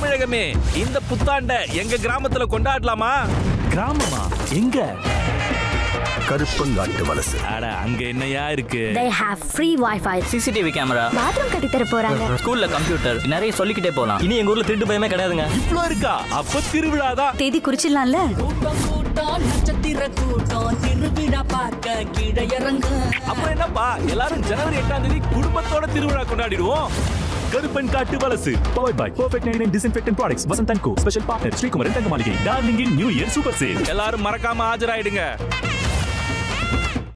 தமிழகமே இந்த புத்தாண்ட எங்க கிராமத்துல கொண்டாடலாமா கிராமமா எங்க கருப்பங்காட்டு வலசு அட அங்க என்னையா இருக்கு they have free wi-fi CCTV camera bathroom கட்டி தர போறாங்க ஸ்கூல்ல கம்ப்யூட்டர் நிறைய சொல்லிக்கிட்டே போலாம் இனி எங்க ஊர்ல திருட்டு பயமே கிடையாதுங்க இவ்ளோ இருக்கா அப்ப திருவிழாதான் தேதி குறிச்சிடலாம்ல கூட்டம் கூட்டம் நட்சத்திர கூட்டம் திருவிழா பார்க்க கீழே இறங்க அப்புறம் என்னப்பா எல்லாரும் ஜனவரி எட்டாம் தேதி குடும்பத்தோட திருவிழா கொண்டாடிடுவோம் Karuppan Kattu Valasu power by perfect nine disinfectant products Vasanth and co special partner Srikumaran Thangamaligai டார்லிங்கின் நியூ இயர் சூப்பர் சேல் எல்லாரும் மறக்காம ஆஜராயிடுங்க